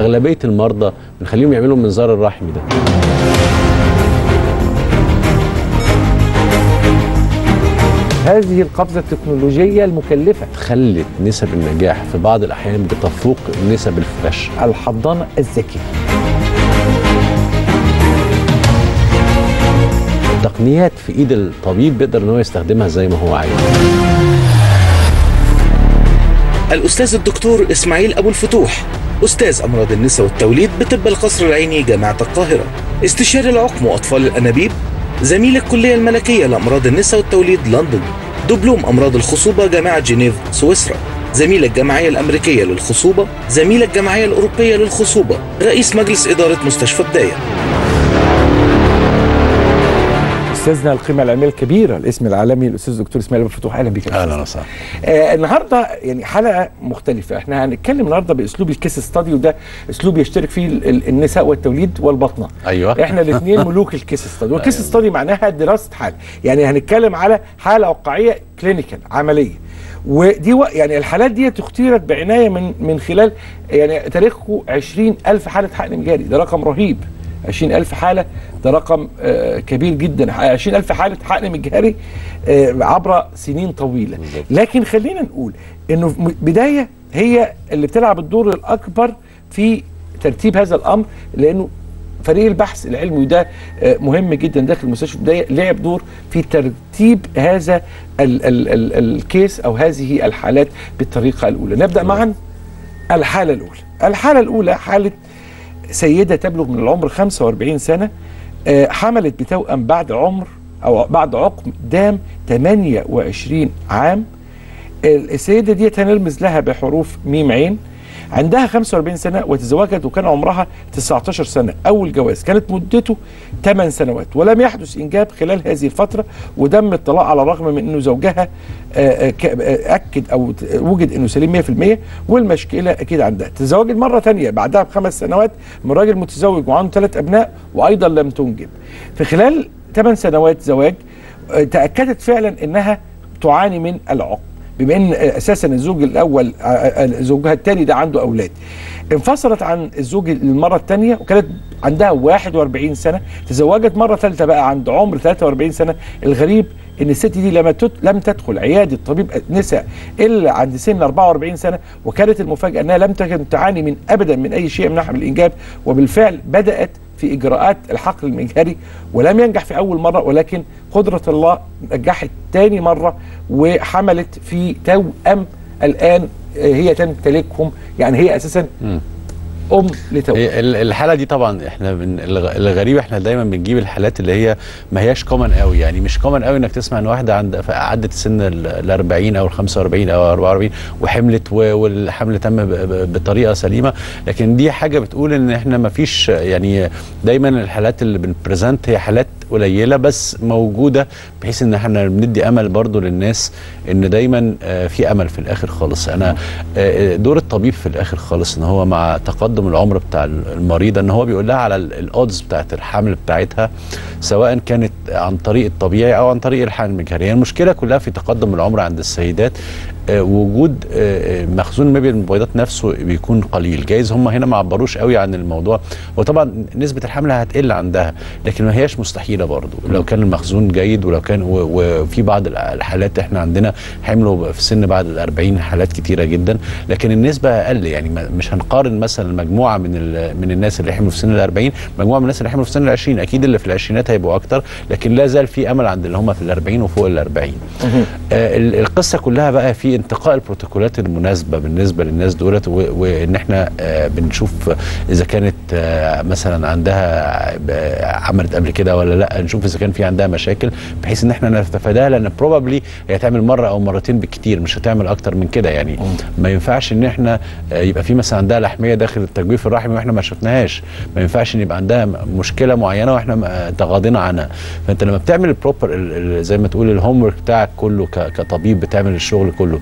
اغلبيه المرضى بنخليهم يعملوا المنظار الرحمي ده هذه القفزه التكنولوجيه المكلفه خلت نسب النجاح في بعض الاحيان بتفوق نسب الفشل الحضانه الذكيه تقنيات في ايد الطبيب بيقدر ان هو يستخدمها زي ما هو عايز الأستاذ الدكتور إسماعيل أبو الفتوح أستاذ أمراض النساء والتوليد بطب القصر العيني جامعة القاهرة استشاري العقم وأطفال الأنابيب زميل الكلية الملكية لأمراض النساء والتوليد لندن دبلوم أمراض الخصوبة جامعة جنيف سويسرا زميل الجمعية الأمريكية للخصوبة زميل الجمعية الأوروبية للخصوبة رئيس مجلس إدارة مستشفى بداية استاذنا القيمه العلميه الكبيره الاسم العالمي الاستاذ الدكتور اسماعيل ابو الفتوح اهلا بك يا أستاذ. اهلا وسهلا آه النهارده يعني حلقه مختلفه احنا هنتكلم النهارده باسلوب الكيس ستادي وده اسلوب يشترك فيه ال- ال- النساء والتوليد والبطنه ايوه احنا الاثنين ملوك الكيس ستادي والكيس ستادي معناها دراسه حاله يعني هنتكلم على حاله واقعيه كلينيكال عمليه ودي و... يعني الحالات دي اختيرت بعنايه من من خلال يعني تاريخكم 20000 حاله حقن مجاري ده رقم رهيب 20000 حاله ده رقم آه كبير جدا 20000 حاله حقن مجاري آه عبر سنين طويله لكن خلينا نقول انه في م- بدايه هي اللي بتلعب الدور الاكبر في ترتيب هذا الامر لانه فريق البحث العلمي وده آه، مهم جدا داخل مستشفى بدايه لعب دور في ترتيب هذا ال ال ال الكيس او هذه الحالات بالطريقه الاولى نبدا معا الحاله الاولى الحاله الاولى حاله سيده تبلغ من العمر 45 سنه آه، حملت بتوأم بعد عمر او بعد عقم دام 28 عام السيده دي هنرمز لها بحروف ميم عين عندها 45 سنه وتزوجت وكان عمرها 19 سنه اول جواز كانت مدته 8 سنوات ولم يحدث انجاب خلال هذه الفتره وتم الطلاق على الرغم من انه زوجها آه، آه، ك- آه، اكد او ت- وجد انه سليم 100% والمشكله اكيد عندها تزوجت مره ثانيه بعدها بخمس سنوات من راجل متزوج وعنده ثلاث ابناء وايضا لم تنجب في خلال 8 سنوات زواج آه، تاكدت فعلا انها تعاني من العقم بما ان اساسا الزوج الاول آه، آه، زوجها الثاني ده عنده اولاد انفصلت عن الزوج المره الثانيه وكانت عندها 41 سنه تزوجت مره ثالثه بقى عند عمر 43 سنه الغريب ان الست دي لما تت... لم تدخل عياده طبيب نساء الا عند سن 44 سنه وكانت المفاجاه انها لم تكن تعاني من ابدا من اي شيء من حمل الانجاب وبالفعل بدات في اجراءات الحقل المجهري ولم ينجح في اول مره ولكن قدره الله نجحت تاني مره وحملت في توأم الان آه، هي تمتلكهم يعني هي اساسا ام لتوأم هي ال- الحاله دي طبعا احنا من الغ- الغريب احنا دايما بنجيب الحالات اللي هي ما هياش كومن قوي يعني مش كومن قوي انك تسمع ان واحده عند عدت سن ال 40 او ال 45 او 44 وحملت و- والحمل تم ب- ب- بطريقه سليمه لكن دي حاجه بتقول ان احنا ما فيش يعني دايما الحالات اللي بنبريزنت هي حالات قليله بس موجوده بحيث ان احنا بندي امل برضو للناس ان دايما آه، في امل في الاخر خالص انا آه، دور الطبيب في الاخر خالص ان هو مع تقدم العمر بتاع المريضه ان هو بيقول لها على الاودز بتاعت الحمل بتاعتها سواء كانت عن طريق الطبيعي او عن طريق الحمل المجهري يعني المشكله كلها في تقدم العمر عند السيدات آه، وجود آه، آه، مخزون المبيض المبيضات نفسه بيكون قليل جايز هم هنا ما عبروش قوي عن الموضوع وطبعا نسبه الحمل هتقل عندها لكن ما هياش مستحيله برضو لو كان المخزون جيد ولو كان و- وفي بعض الحالات احنا عندنا حملوا في سن بعد ال 40 حالات كتيره جدا لكن النسبه اقل يعني ما- مش هنقارن مثلا مجموعه من ال- من الناس اللي حملوا في سن ال 40 مجموعه من الناس اللي حملوا في سن ال 20 اكيد اللي في العشرينات هيبقوا اكتر لكن لا زال في امل عند اللي هم في ال 40 وفوق ال 40 آه، ال- القصه كلها بقى في انتقاء البروتوكولات المناسبه بالنسبه للناس دولت و- وان احنا آه، بنشوف اذا كانت آه، مثلا عندها آه، عملت قبل كده ولا لا نشوف اذا كان في عندها مشاكل بحيث ان احنا نتفاداها لان بروبابلي هي هتعمل مره او مرتين بالكتير مش هتعمل اكتر من كده يعني ما ينفعش ان احنا آه، يبقى في مثلا عندها لحميه داخل التجويف الرحمي واحنا ما شفناهاش ما ينفعش ان يبقى عندها م- مشكله معينه واحنا م- تغاضينا عنها فانت لما بتعمل البروبر زي ما تقول الهوم ورك بتاعك كله ك- كطبيب بتعمل الشغل كله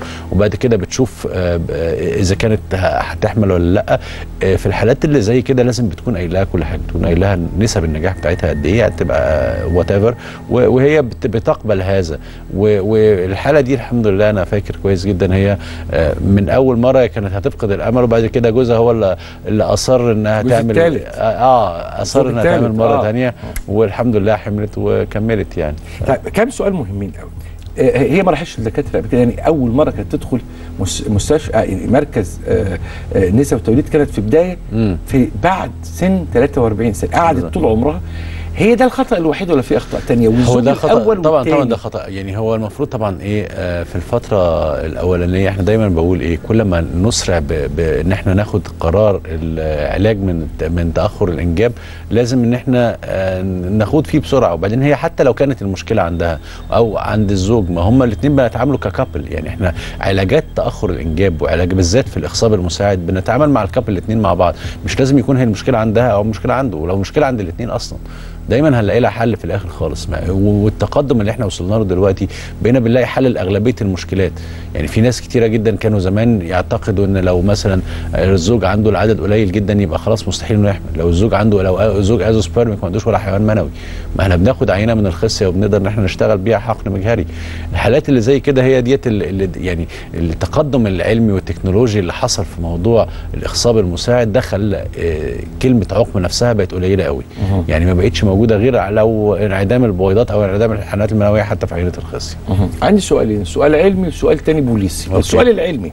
وبعد كده بتشوف آه، ب- آه، اذا كانت ه- هتحمل ولا لا آه، في الحالات اللي زي كده لازم بتكون قايلها كل حاجه تكون قايلها نسب النجاح بتاعتها قد ايه هتبقى وات ايفر وهي بت- بتقبل هذا و- والحاله دي الحمد لله انا فاكر كويس جدا هي آه، من اول مره كانت هتفقد الامل وبعد كده جوزها هو اللي, اللي اصر انها الجزء تعمل التالت. اه آه، اصر الجزء انها تعمل التالت، مره آه. ثانيه والحمد لله حملت وكملت يعني طيب كام سؤال مهمين قوي آه، هي ما راحتش الدكاتره قبل كده يعني اول مره كانت تدخل مس- مستشفى آه، يعني مركز آه، آه، نساء وتوليد كانت في بدايه مم. في بعد سن 43 سنه قعدت بالظبط. طول عمرها هي ده الخطا الوحيد ولا في اخطاء تانية هو والزوج ده خطا الأول طبعا طبعا والتاني. ده خطا يعني هو المفروض طبعا ايه آه، في الفتره الاولانيه احنا دايما بقول ايه كل ما نسرع ب- بان احنا ناخد قرار العلاج من من تاخر الانجاب لازم ان احنا آه، ناخد فيه بسرعه وبعدين هي حتى لو كانت المشكله عندها او عند الزوج ما هما الاثنين بنتعاملوا ككابل يعني احنا علاجات تاخر الانجاب وعلاج بالذات في الاخصاب المساعد بنتعامل مع الكابل الاثنين مع بعض مش لازم يكون هي المشكله عندها او المشكله عنده ولو مشكله عند الاثنين اصلا دايما هنلاقي لها حل في الاخر خالص ما- والتقدم اللي احنا وصلنا له دلوقتي بقينا بنلاقي حل لاغلبيه المشكلات يعني في ناس كتيره جدا كانوا زمان يعتقدوا ان لو مثلا الزوج عنده العدد قليل جدا يبقى خلاص مستحيل انه يحمل لو الزوج عنده لو الزوج ازوسبيرميك ما عندوش ولا حيوان منوي ما احنا بناخد عينه من الخصيه وبنقدر ان احنا نشتغل بيها حقن مجهري الحالات اللي زي كده هي ديت اللي اللي- يعني التقدم العلمي والتكنولوجي اللي حصل في موضوع الاخصاب المساعد ده خلى آه، كلمه عقم نفسها بقت قليله قوي يعني ما بقتش موجوده غير لو انعدام البويضات او انعدام الحيوانات المنويه حتى في عينه الخصيه مهم. عندي سؤالين سؤال علمي وسؤال تاني بوليسي أوكي. السؤال العلمي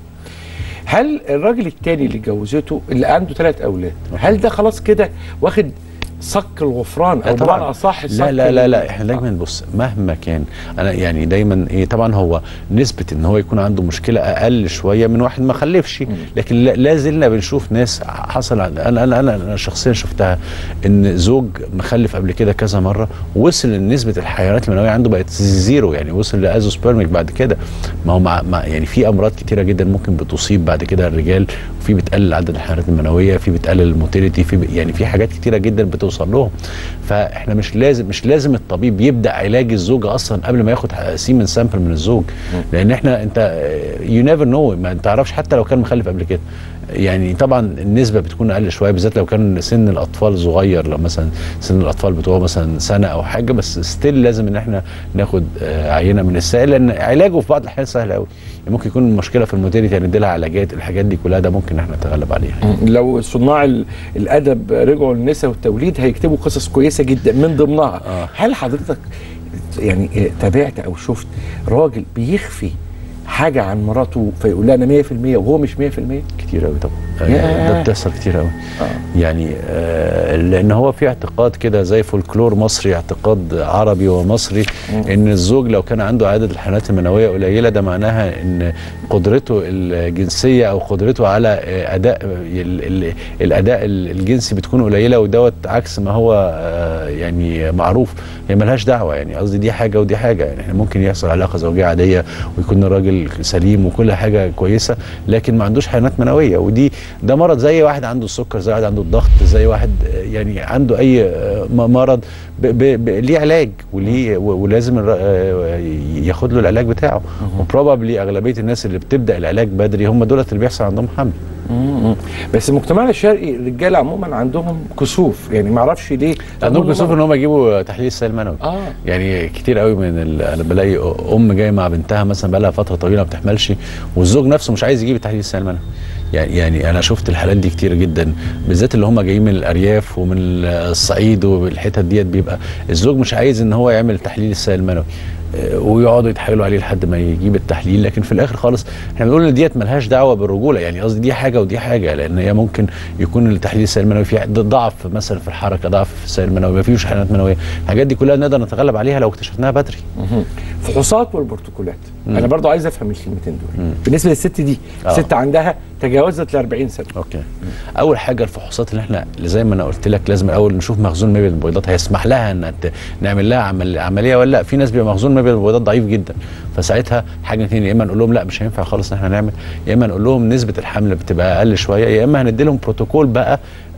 هل الراجل التاني اللي جوزته اللي عنده ثلاث اولاد هل ده خلاص كده واخد صك الغفران او طبعاً. بمعنى اصح لا لا لا لا احنا دايما بص مهما كان انا يعني دايما ايه طبعا هو نسبه ان هو يكون عنده مشكله اقل شويه من واحد ما خلفش لكن لا- لا زلنا بنشوف ناس حصل عن- انا انا انا, أنا شخصيا شفتها ان زوج مخلف قبل كده كذا مره وصل ان نسبه الحيوانات المنويه عنده بقت زيرو يعني وصل لازوسبيرميك بعد كده ما هو مع مع يعني في امراض كتيره جدا ممكن بتصيب بعد كده الرجال وفي بتقلل عدد الحيوانات المنويه في بتقلل الموتيليتي في ب- يعني في حاجات كتيره جدا بتوصل لهم فاحنا مش لازم مش لازم الطبيب يبدا علاج الزوجه اصلا قبل ما ياخد سيمن سامبل من الزوج لان احنا انت يو نيفر نو ما تعرفش حتى لو كان مخلف قبل كده يعني طبعا النسبه بتكون اقل شويه بالذات لو كان سن الاطفال صغير لو مثلا سن الاطفال بتوعه مثلا سنه او حاجه بس ستيل لازم ان احنا ناخد آه، عينه من السائل لان علاجه في بعض الاحيان سهل قوي يعني ممكن يكون المشكله في الموتيليتي يعني نديلها علاجات الحاجات دي كلها ده ممكن احنا نتغلب عليها مم. لو صناع ال- الادب رجعوا للنساء والتوليد هيكتبوا قصص كويسه جدا من ضمنها آه. هل حضرتك يعني آه، تابعت او شفت راجل بيخفي حاجه عن مراته فيقول لها انا 100% وهو مش 100% كتير قوي طبعا ياه. ده بتحصل كتير قوي آه. يعني آه لان هو في اعتقاد كده زي فولكلور مصري اعتقاد عربي ومصري ان الزوج لو كان عنده عدد الحيوانات المنويه قليله ده معناها ان قدرته الجنسيه او قدرته على آه، اداء ال ال الاداء الجنسي بتكون قليله ودوت عكس ما هو آه يعني معروف هي ملهاش دعوه يعني قصدي دي حاجه ودي حاجه يعني إحنا ممكن يحصل علاقه زوجيه عاديه ويكون الراجل سليم وكل حاجه كويسه لكن ما عندوش حيوانات منويه ودي ده مرض زي واحد عنده السكر زي واحد عنده الضغط زي واحد آه، يعني عنده اي آه، م- مرض ب ب ب ليه علاج وليه و- ولازم الر- آه، ياخد له العلاج بتاعه وبروبابلي اغلبيه الناس اللي بتبدا العلاج بدري هم دولت اللي بيحصل عندهم حمل مم. بس مجتمعنا الشرقي الرجاله عموما عندهم كسوف يعني ما اعرفش ليه عندهم كسوف ان هم يجيبوا تحليل السائل المنوي اه يعني كتير قوي من ال... انا بلاقي ام جايه مع بنتها مثلا بقى لها فتره طويله ما بتحملش والزوج نفسه مش عايز يجيب التحليل السائل المنوي يعني يعني انا شفت الحالات دي كتير جدا بالذات اللي هم جايين من الارياف ومن الصعيد والحتت ديت بيبقى الزوج مش عايز ان هو يعمل تحليل السائل المنوي آه، ويقعدوا يتحايلوا عليه لحد ما يجيب التحليل لكن في الاخر خالص احنا بنقول ان ديت ملهاش دعوه بالرجوله يعني قصدي دي حاجه ودي حاجه لان هي ممكن يكون التحليل السائل المنوي فيه ضعف مثلا في الحركه ضعف في السائل المنوي ما فيهوش حيوانات منويه الحاجات دي كلها نقدر نتغلب عليها لو اكتشفناها بدري مهم. فحوصات والبروتوكولات انا برضو عايز افهم الكلمتين دول بالنسبه للست دي آه. ست عندها تجاوزت ال 40 سنه اوكي اول حاجه الفحوصات اللي احنا اللي زي ما انا قلت لك لازم الاول نشوف مخزون مبيض البيضات هيسمح لها ان ت- نعمل لها عمل عمليه ولا لا في ناس بيبقى مخزون مبيض البيضات ضعيف جدا فساعتها حاجه اتنين يا اما نقول لهم لا مش هينفع خالص ان احنا نعمل يا اما نقول لهم نسبه الحمل بتبقى اقل شويه يا اما هندي لهم بروتوكول بقى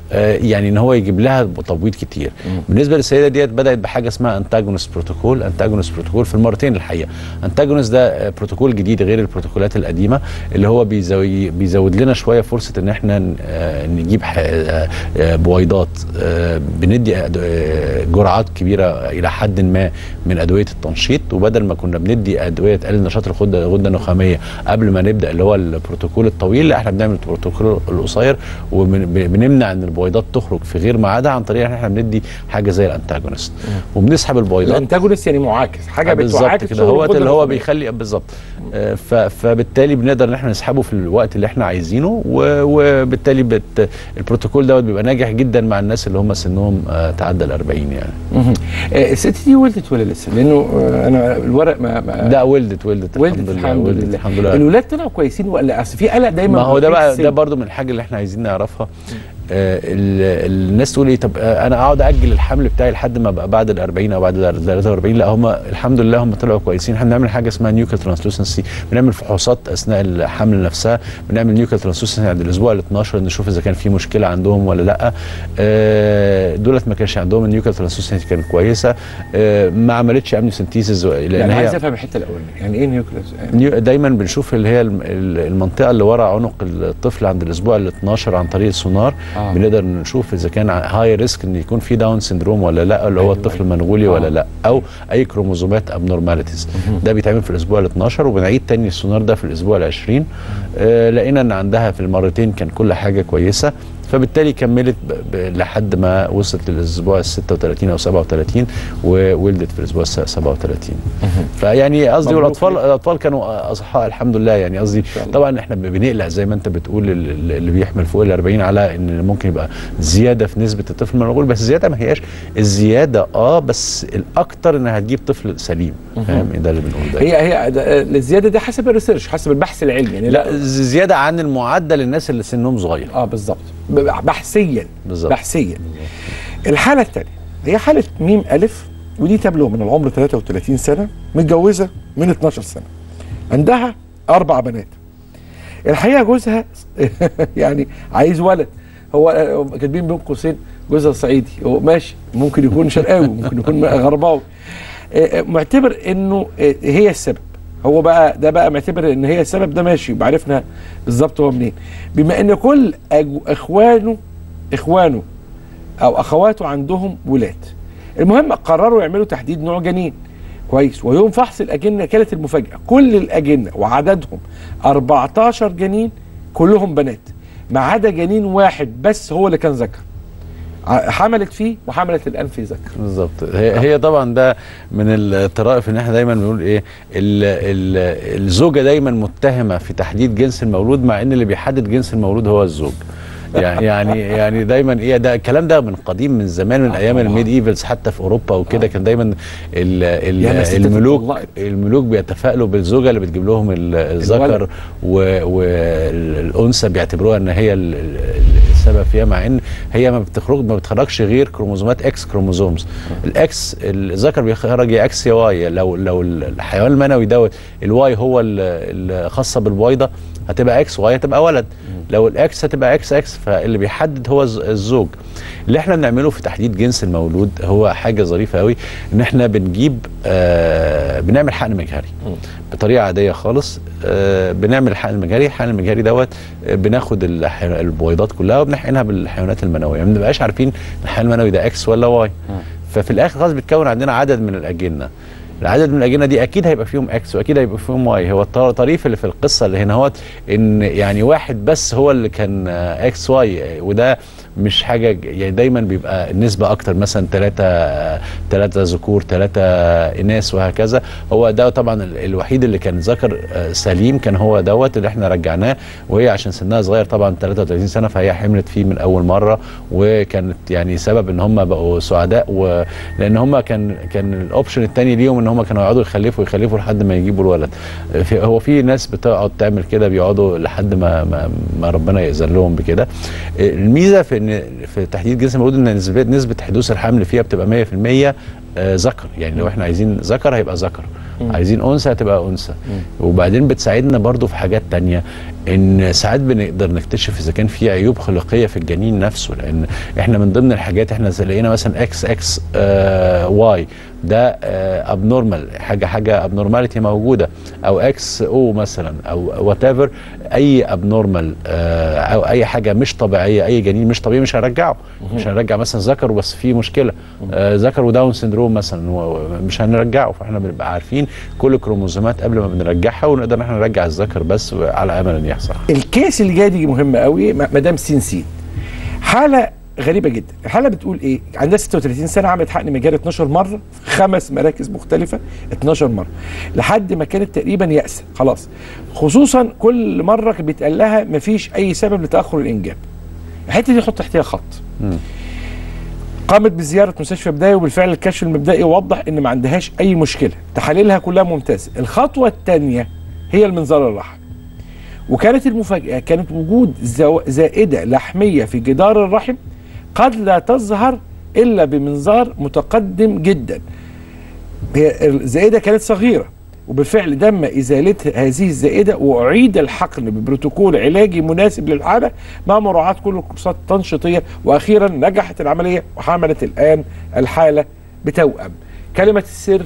آه، يعني ان هو يجيب لها تبويض كتير بالنسبه للسيده ديت بدات بحاجه اسمها انتاجونس بروتوكول انتاجونس بروتوكول في المرتين الحقيقه انتاجونس ده آه، بروتوكول جديد غير البروتوكولات القديمه اللي هو بيزوي بيزود لنا شويه فرصه ان احنا ن- آه، نجيب ح- آه، آه، بويضات آه، بندي أد- آه، جرعات كبيره الى حد ما من ادويه التنشيط وبدل ما كنا بندي ادويه تقلل نشاط الغده الغده النخاميه قبل ما نبدا اللي هو البروتوكول الطويل لا احنا بنعمل البروتوكول القصير وبنمنع ان البويضات تخرج في غير ميعادها عن طريق ان احنا بندي حاجه زي الانتاجونست وبنسحب البويضات الانتاجونست يعني معاكس حاجه بالظبط بتعاكس كده شغل هو الغدة اللي هو النخامية. بيخلي بالظبط آه، ف- فبالتالي بنقدر ان احنا نسحبه في الوقت اللي احنا عايزينه و- وبالتالي بت البروتوكول دوت بيبقى ناجح جدا مع الناس اللي هم سنهم آه، تعدى ال 40 يعني مهم. آه، الست دي ولدت ولا لسه؟ لانه آه، انا الورق ما, ما لا ولدت ولدت ولدت الحمد ولدت لله الحمد لله الولاد طلعوا كويسين ولا اصل في قلق دايما ما هو ده في بقى السن. ده برضو من الحاجه اللي احنا عايزين نعرفها آه ال- الناس تقول ايه طب آه انا اقعد اجل الحمل بتاعي لحد ما ابقى بعد ال 40 او بعد ال 43 لا هم الحمد لله هم طلعوا كويسين احنا بنعمل حاجه اسمها نيوكل ترانسلوسنسي بنعمل فحوصات اثناء الحمل نفسها بنعمل نيوكل ترانسلوسنسي عند الاسبوع ال 12 نشوف اذا كان في مشكله عندهم ولا لا آه دولت ما كانش عندهم النيوكل ترانسلوسنسي كانت كويسه آه ما عملتش امنيوسنتيزز لان يعني عايز هي افهم الحته الاولانيه يعني ايه نيوكليس؟ نيو- دايما بنشوف اللي هي الم- ال- المنطقه اللي ورا عنق الطفل عند الاسبوع ال 12 عن طريق السونار آه. آه. بنقدر نشوف اذا كان هاي ريسك ان يكون في داون سندروم ولا لا اللي هو أيوة، الطفل أيوة. منغولي آه. ولا لا او اي كروموزومات ابنورماليتيز ده بيتعمل في الاسبوع ال 12 وبنعيد تاني السونار ده في الاسبوع ال 20 آه لقينا ان عندها في المرتين كان كل حاجه كويسه فبالتالي كملت ب... ب... لحد ما وصلت للاسبوع ال 36 او 37 وولدت في الاسبوع ال 37 فيعني قصدي مبروك والاطفال ليك. الاطفال كانوا اصحاء الحمد لله يعني قصدي الله. طبعا احنا بنقلق زي ما انت بتقول ال- ال- اللي بيحمل فوق ال 40 على ان ممكن يبقى زياده في نسبه الطفل المنغول بس الزياده ما هياش الزياده اه بس الاكتر انها هتجيب طفل سليم فاهم ده اللي بنقوله ده هي هي ده- الزياده دي حسب الريسيرش حسب البحث العلمي يعني لا ز- زياده عن المعدل الناس اللي سنهم صغير اه بالظبط ب- بحثيا بالظبط. بحثيا الحاله الثانيه هي حاله ميم الف ودي تبلغ من العمر 33 سنه متجوزه من 12 سنه عندها اربع بنات الحقيقه جوزها يعني عايز ولد هو هو كاتبين بين قوسين جوزها صعيدي هو ماشي ممكن يكون شرقاوي ممكن يكون غرباوي آه، آه، معتبر انه آه، هي السبب هو بقى ده بقى معتبر ان هي السبب ده ماشي يبقى عرفنا بالظبط هو منين بما ان كل أج- اخوانه اخوانه او اخواته عندهم ولاد المهم قرروا يعملوا تحديد نوع جنين كويس ويوم فحص الاجنه كانت المفاجاه كل الاجنه وعددهم 14 جنين كلهم بنات ما عدا جنين واحد بس هو اللي كان ذكر ع- حملت فيه وحملت الان في ذكر بالظبط هي, هي طبعا ده من الطرائف ان احنا دايما بنقول ايه ال ال الزوجه دايما متهمه في تحديد جنس المولود مع ان اللي بيحدد جنس المولود هو الزوج يعني يعني يعني دايما ايه ده الكلام ده من قديم من زمان من آه ايام طبعاً. الميد ايفلز حتى في اوروبا وكده كان دايما ال ياما ال ستات الملوك اتطلقت. الملوك بيتفائلوا بالزوجه اللي بتجيب لهم ال- الذكر الولد. والانثى بيعتبروها ان هي ال- ال- السبب فيها مع ان هي ما بتخرج ما بتخرجش غير كروموزومات اكس كروموزومز الاكس الذكر بيخرج يا اكس يا واي لو لو الحيوان المنوي دوت الواي هو ال- الخاصه بالبويضه هتبقى اكس واي هتبقى ولد لو الاكس هتبقى اكس اكس فاللي بيحدد هو الز- الزوج اللي احنا بنعمله في تحديد جنس المولود هو حاجه ظريفه قوي ان احنا بنجيب آه بنعمل حقن مجهري بطريقه عاديه خالص آه بنعمل الحقن المجهري الحقن المجهري دوت آه، بناخد الح- البويضات كلها وبنحقنها بالحيوانات المنويه ما بنبقاش عارفين الحيوان المنوي ده اكس ولا واي ففي الاخر خلاص بيتكون عندنا عدد من الاجنه العدد من الاجنه دي اكيد هيبقى فيهم اكس واكيد هيبقى فيهم واي هو الط- الطريف اللي في القصه اللي هنا هو ان يعني واحد بس هو اللي كان آه، اكس واي وده مش حاجه ج- يعني دايما بيبقى النسبه اكتر مثلا ثلاثه ثلاثه ذكور ثلاثه اناث وهكذا هو ده طبعا ال- الوحيد اللي كان ذكر آه، سليم كان هو دوت اللي احنا رجعناه وهي عشان سنها صغير طبعا 33 سنه فهي حملت فيه من اول مره وكانت يعني سبب ان هم بقوا سعداء ولان هم كان كان الاوبشن الثاني ليهم ان هم كانوا يقعدوا يخلفوا يخلفوا لحد ما يجيبوا الولد في هو في ناس بتقعد تعمل كده بيقعدوا لحد ما ما, ما ربنا يأذن لهم بكده الميزه في ان في تحديد جنس المولود ان نسبه نسبه حدوث الحمل فيها بتبقى 100% آه، ذكر يعني لو احنا عايزين ذكر هيبقى ذكر عايزين انثى هتبقى انثى وبعدين بتساعدنا برضو في حاجات تانية ان ساعات بنقدر نكتشف اذا كان في عيوب خلقيه في الجنين نفسه لان احنا من ضمن الحاجات احنا زي لقينا مثلا اكس اكس آه واي ده ابنورمال حاجه حاجه ابنورماليتي موجوده او اكس او مثلا او وات ايفر اي ابنورمال او اي حاجه مش طبيعيه اي جنين مش طبيعي مش هنرجعه مش هنرجع مثلا ذكر بس في مشكله آه ذكر وداون سندروم مثلا و- مش هنرجعه فاحنا بنبقى عارفين كل الكروموزومات قبل ما بنرجعها ونقدر ان احنا نرجع الذكر بس على امل ان يحصل الكيس اللي جاي دي مهم قوي م- مدام سين سين حاله غريبه جدا الحاله بتقول ايه عندها 36 سنه عملت حقن مجاري 12 مره في خمس مراكز مختلفه 12 مره لحد ما كانت تقريبا يأسة خلاص خصوصا كل مره كان بيتقال لها مفيش اي سبب لتاخر الانجاب الحته دي حط تحتها خط قامت بزياره مستشفى بدايه وبالفعل الكشف المبدئي وضح ان ما عندهاش اي مشكله تحاليلها كلها ممتازه الخطوه الثانيه هي المنظار الرحم وكانت المفاجأة كانت وجود زو- زائدة لحمية في جدار الرحم قد لا تظهر إلا بمنظار متقدم جدا هي الزائدة كانت صغيرة وبالفعل تم إزالة هذه الزائدة وأعيد الحقن ببروتوكول علاجي مناسب للحالة مع مراعاة كل الكورسات التنشيطية وأخيرا نجحت العملية وحملت الآن الحالة بتوأم كلمة السر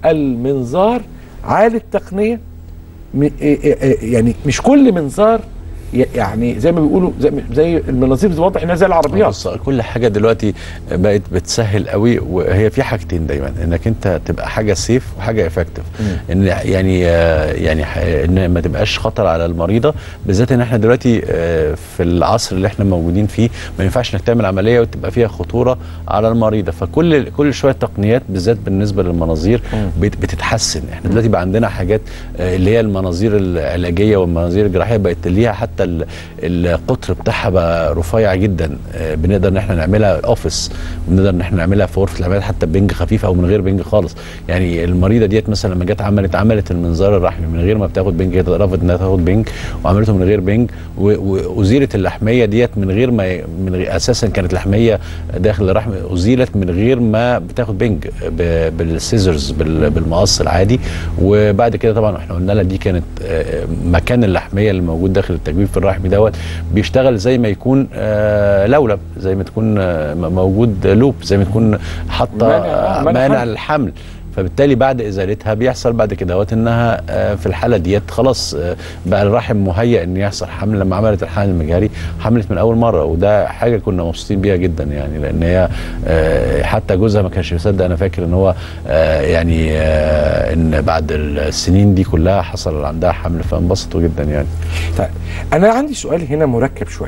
المنظار عالي التقنية م- إيه إيه إيه يعني مش كل منظار ي- يعني زي ما بيقولوا زي, زي المناظير دي واضح انها زي العربيات بص كل حاجه دلوقتي بقت بتسهل قوي وهي في حاجتين دايما انك انت تبقى حاجه سيف وحاجه افكتيف ان يعني آه، يعني ح- ان ما تبقاش خطر على المريضه بالذات ان احنا دلوقتي آه، في العصر اللي احنا موجودين فيه ما ينفعش انك تعمل عمليه وتبقى فيها خطوره على المريضه فكل كل شويه تقنيات بالذات بالنسبه للمناظير بت- بتتحسن احنا دلوقتي بقى عندنا حاجات آه، اللي هي المناظير العلاجيه والمناظير الجراحيه بقت ليها حتى ال- القطر بتاعها بقى رفيع جدا آه، بنقدر ان احنا نعملها اوفيس بنقدر ان احنا نعملها في غرفه العمليات حتى بنج خفيف او من غير بنج خالص يعني المريضه ديت مثلا لما جت عملت عملت المنظار الرحمي من غير ما بتاخد بنج هي رفضت انها تاخد بنج وعملته من غير بنج و- وازيلت اللحميه ديت من غير ما ي- من غير اساسا كانت لحميه داخل الرحم ازيلت من غير ما بتاخد بنج ب- بالسيزرز بال- بالمقص العادي وبعد كده طبعا احنا قلنا لها دي كانت آه، مكان اللحميه اللي موجود داخل التجويف الرحمي دوت بيشتغل زي ما يكون آه، لولب زي ما تكون آه، موجود لوب زي ما تكون حاطه مانع- آه، آه، مانع مانع حمل. الحمل فبالتالي بعد ازالتها بيحصل بعد كده دوت انها آه، في الحاله ديت خلاص آه، بقى الرحم مهيئ ان يحصل حمل لما عملت الحمل المجهري حملت من اول مره وده حاجه كنا مبسوطين بيها جدا يعني لان هي آه، حتى جوزها ما كانش مصدق انا فاكر ان هو آه، يعني آه، ان بعد السنين دي كلها حصل عندها حمل فانبسطوا جدا يعني طيب انا عندي سؤال هنا مركب شويه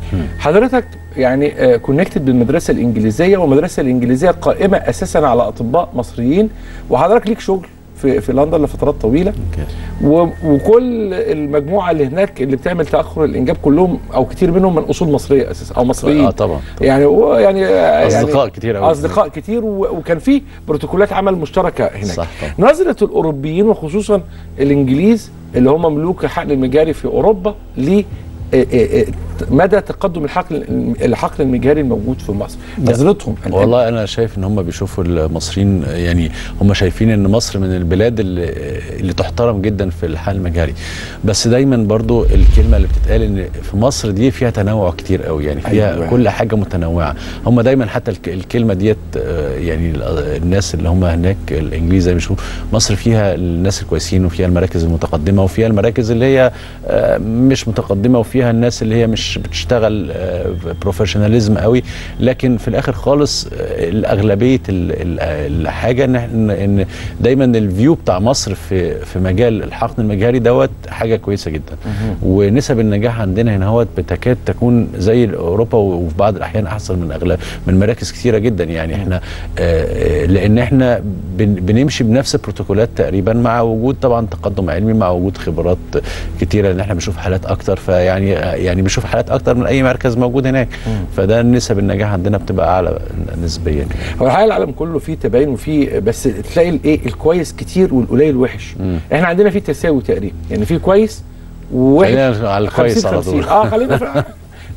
حضرتك يعني كونكتد بالمدرسه الانجليزيه والمدرسه الانجليزيه قائمه اساسا على اطباء مصريين وحضرتك ليك شغل في في لندن لفترات طويله و- وكل المجموعه اللي هناك اللي بتعمل تاخر الانجاب كلهم او كتير منهم من اصول مصريه اساسا او مصريين اه طبعا طبعا. يعني هو يعني أصدقاء يعني كتير أوي. اصدقاء كتير و- وكان في بروتوكولات عمل مشتركه هناك صح طبعا. نظره الاوروبيين وخصوصا الانجليز اللي هم ملوك الحقن المجاري في اوروبا ل آه، آه، آه، مدى تقدم الحقن الحقن المجاري الموجود في مصر نظرتهم الآن. والله انا شايف ان هم بيشوفوا المصريين يعني هم شايفين ان مصر من البلاد اللي, اللي تحترم جدا في الحقن المجاري بس دايما برضو الكلمه اللي بتتقال ان في مصر دي فيها تنوع كتير قوي يعني فيها أيوة. أيوة. كل حاجه متنوعه هم دايما حتى الك- الكلمه ديت آه، يعني ال- الناس اللي هم هناك الانجليز زي ما بيشوفوا مصر فيها الناس الكويسين وفيها المراكز المتقدمه وفيها المراكز اللي هي آه، مش متقدمه وفيها الناس اللي هي مش بتشتغل بروفيشناليزم قوي لكن في الاخر خالص آه، الاغلبيه ال- ال- الحاجه ان إحنا- ان دايما الفيو بتاع مصر في في مجال الحقن المجهري دوت حاجه كويسه جدا ونسب النجاح عندنا هنا هو بتكاد تكون زي اوروبا وفي بعض الاحيان احسن من اغلب من مراكز كثيره جدا يعني احنا آه، آه، لان احنا بن- بنمشي بنفس البروتوكولات تقريبا مع وجود طبعا تقدم علمي مع وجود خبرات كتيره لان احنا بنشوف حالات اكتر فيعني يعني بنشوف حالات اكتر من اي مركز موجود هناك فده نسب النجاح عندنا بتبقى اعلى نسبيا هو الحقيقه العالم كله فيه تباين وفيه بس تلاقي الايه الكويس كتير والقليل وحش مم. احنا عندنا فيه تساوي تقريبا يعني فيه كويس ووحش خلينا على الكويس 50 على 50 طول اه خلينا في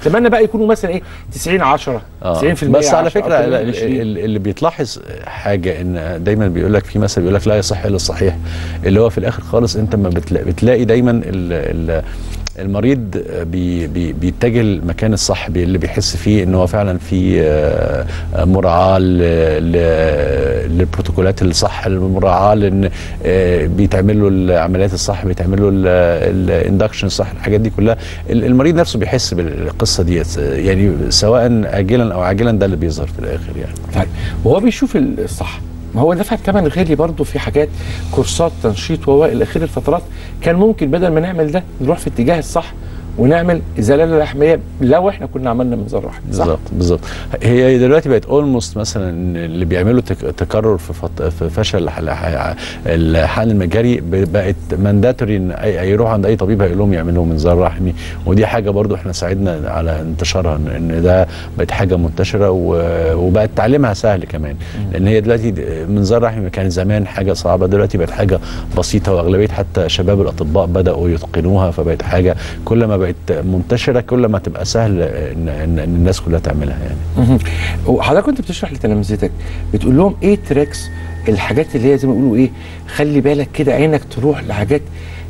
اتمنى بقى يكونوا مثلا ايه 90 10 آه. 90% بس على 10 فكره أو ال- 20. ال- اللي بيتلاحظ حاجه ان دايما بيقول لك في مثل بيقول لك لا يصح الا الصحيح اللي هو في الاخر خالص انت ما بتلاقي, بتلاقي دايما ال ال المريض بي بي بيتجه المكان الصح بي اللي بيحس فيه ان هو فعلا في آه، مراعاه ل- ل- للبروتوكولات الصح المراعاه لان آه، بيتعمل له العمليات الصح بيتعمل له الاندكشن الصح الحاجات دي كلها ال- المريض نفسه بيحس بالقصه ديت يعني سواء اجلا او عاجلا ده اللي بيظهر في الاخر يعني طيب وهو بيشوف الصح ما هو دفع ثمن غالي برضه في حاجات كورسات تنشيط و الى اخر الفترات كان ممكن بدل ما نعمل ده نروح في اتجاه الصح ونعمل ازاله لحميه لو احنا كنا عملنا منظار واحد صح؟ بالظبط بالظبط هي دلوقتي بقت اولموست مثلا اللي بيعملوا تك- تكرر في, فط... في فشل الح- الحقن المجاري ب- بقت مانداتوري ان اي أي يروح عند اي طبيب هيقول لهم يعملوا منظار رحمي ودي حاجه برضو احنا ساعدنا على انتشارها إن- ان ده بقت حاجه منتشره و- وبقت تعليمها سهل كمان لان هي دلوقتي د- منظار رحمي كانت زمان حاجه صعبه دلوقتي بقت حاجه بسيطه واغلبيه حتى شباب الاطباء بداوا يتقنوها فبقت حاجه كل ما بقت منتشره كل ما تبقى سهل ان, إن, إن الناس كلها تعملها يعني مهم. وحضرتك كنت بتشرح لتلامذتك بتقول لهم ايه تريكس الحاجات اللي هي زي ما بيقولوا ايه خلي بالك كده عينك تروح لحاجات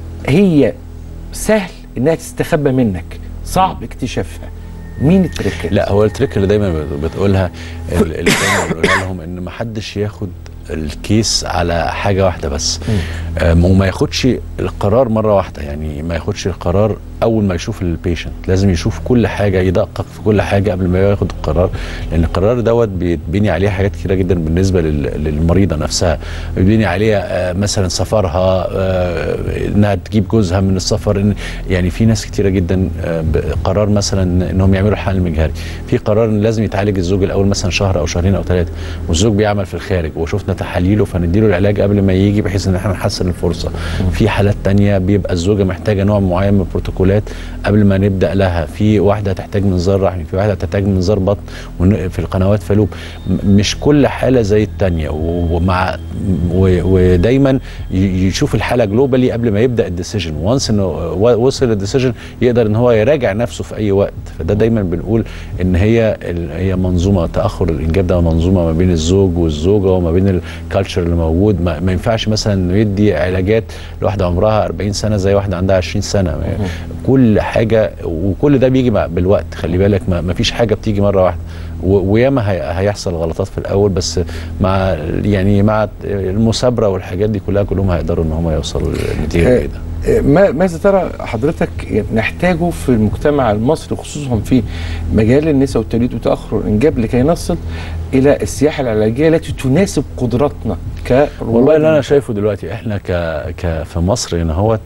هي سهل انها تستخبى منك صعب اكتشافها مين التريكات؟ لا هو التريك اللي دايما بت- بتقولها ال- اللي دايما بنقولها لهم ان ما حدش ياخد الكيس على حاجه واحده بس آم، وما ياخدش القرار مره واحده يعني ما ياخدش القرار اول ما يشوف البيشنت لازم يشوف كل حاجه يدقق في كل حاجه قبل ما ياخد القرار لان القرار دوت بيتبني عليه حاجات كتيره جدا بالنسبه لل- للمريضه نفسها بيتبني عليها آه، مثلا سفرها آه، انها تجيب جوزها من السفر إن يعني في ناس كتيره جدا آه، ب- قرار مثلا انهم يعملوا الحقن المجهري في قرار ان لازم يتعالج الزوج الاول مثلا شهر او شهرين او ثلاثه والزوج بيعمل في الخارج وشفنا تحاليله فنديله العلاج قبل ما يجي بحيث ان احنا نحسن الفرصه في حالات تانية بيبقى الزوجه محتاجه نوع معين من البروتوكولات قبل ما نبدا لها في واحده تحتاج منظار رحمي في واحده تحتاج منظار بطن ون- في القنوات فلوب م- مش كل حاله زي التانية و- ومع و- ودايما ي- يشوف الحاله جلوبالي قبل ما يبدا الديسيجن وانس انه و- وصل الديسيجن يقدر ان هو يراجع نفسه في اي وقت فده دايما بنقول ان هي ال- هي منظومه تاخر الانجاب ده منظومه ما بين الزوج والزوجه وما بين الكالتشر اللي موجود ما, ما ينفعش مثلا انه يدي علاجات لواحده عمرها 40 سنه زي واحده عندها 20 سنه كل حاجه وكل ده بيجي مع- بالوقت خلي بالك ما, ما فيش حاجه بتيجي مره واحده و- وياما هي- هيحصل غلطات في الاول بس مع يعني مع المثابره والحاجات دي كلها كلهم هيقدروا ان هم يوصلوا لنتيجه آه، جيده آه، ما ماذا ترى حضرتك نحتاجه في المجتمع المصري خصوصا في مجال النساء والتوليد وتاخر الانجاب لكي نصل الى السياحه العلاجيه التي تناسب قدراتنا كرواد والله اللي انا شايفه دلوقتي احنا ك ك في مصر هنا هو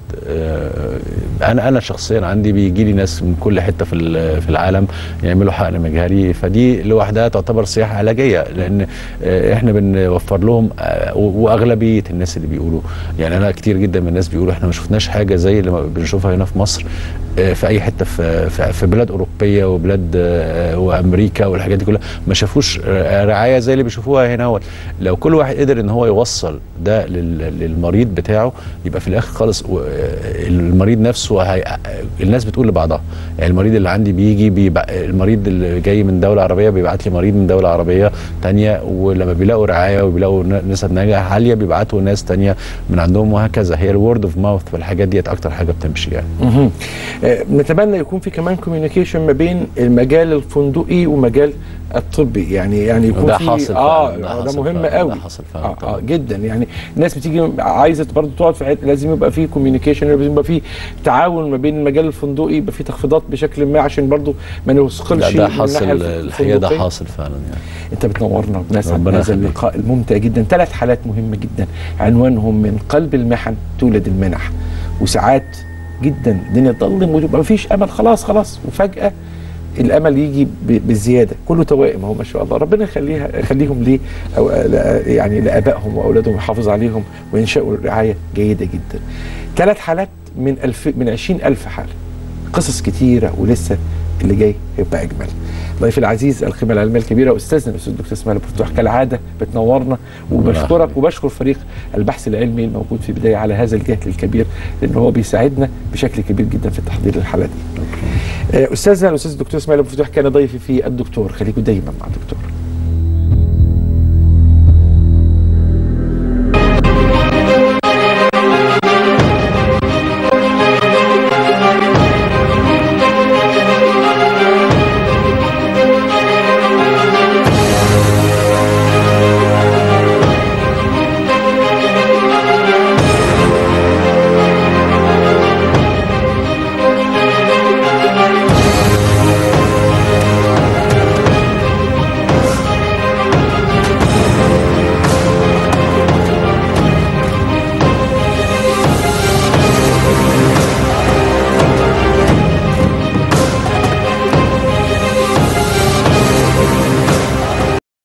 انا انا شخصيا عندي بيجي لي ناس من كل حته في ال- في العالم يعملوا حقن مجهري فدي لوحدها تعتبر سياحه علاجيه لان آه، احنا بنوفر لهم آه، و- واغلبيه الناس اللي بيقولوا يعني انا كتير جدا من الناس بيقولوا احنا ما شفناش حاجه زي اللي بنشوفها هنا في مصر آه، في اي حته في في- في بلاد اوروبيه وبلاد آه، وامريكا والحاجات دي كلها ما شافوش آه، رعايه زي اللي بيشوفوها هنا هو لو كل واحد قدر ان هو يوصل ده لل- للمريض بتاعه يبقى في الاخر خالص و- آه، المريض نفسه هي الناس بتقول لبعضها يعني المريض اللي عندي بيجي بيبقى المريض اللي جاي من دوله عربيه بيبعت لي مريض من دوله عربيه تانية ولما بيلاقوا رعايه وبيلاقوا ن- نسب نجاح عاليه بيبعتوا ناس تانية من عندهم وهكذا هي الورد اوف ماوث والحاجات ديت اكتر حاجه بتمشي يعني مهم. آه، نتمنى يكون في كمان كوميونيكيشن ما بين المجال الفندقي ومجال الطبي يعني يعني يكون وده في حاصل اه فعلاً، ده آه، ده حاصل مهم فعلاً، قوي ده حاصل فعلاً آه, اه طبعاً. جدا يعني الناس بتيجي عايزه برضه تقعد في حته لازم يبقى في كوميونيكيشن لازم يبقى في تعاون ما بين المجال الفندقي يبقى في تخفيضات بشكل ما عشان برضه ما نثقلش لا ده من حاصل الناحية الحقيقه ده الفندقية. حاصل فعلا يعني انت بتنورنا وبنسعد ربنا بهذا يخليك. اللقاء الممتع جدا ثلاث حالات مهمه جدا عنوانهم من قلب المحن تولد المنح وساعات جدا الدنيا تضلم ويبقى مفيش امل خلاص خلاص وفجاه الامل يجي ب- بالزياده كله توائم اهو ما شاء الله ربنا يخليها يخليهم ليه أو لا- يعني لابائهم واولادهم يحافظ عليهم وينشأوا رعايه جيده جدا ثلاث حالات من ألف من 20 ألف حاله قصص كتيره ولسه اللي جاي هيبقى اجمل ضيفي العزيز القيمه العلميه الكبيره استاذنا الاستاذ الدكتور اسماعيل أبو فتوح كالعاده بتنورنا وبشكرك وبشكر فريق البحث العلمي الموجود في بدايه على هذا الجهد الكبير لان هو بيساعدنا بشكل كبير جدا في تحضير الحلقه دي آه، استاذنا الاستاذ الدكتور اسماعيل ابو فتوح كان ضيفي في الدكتور خليكم دايما مع الدكتور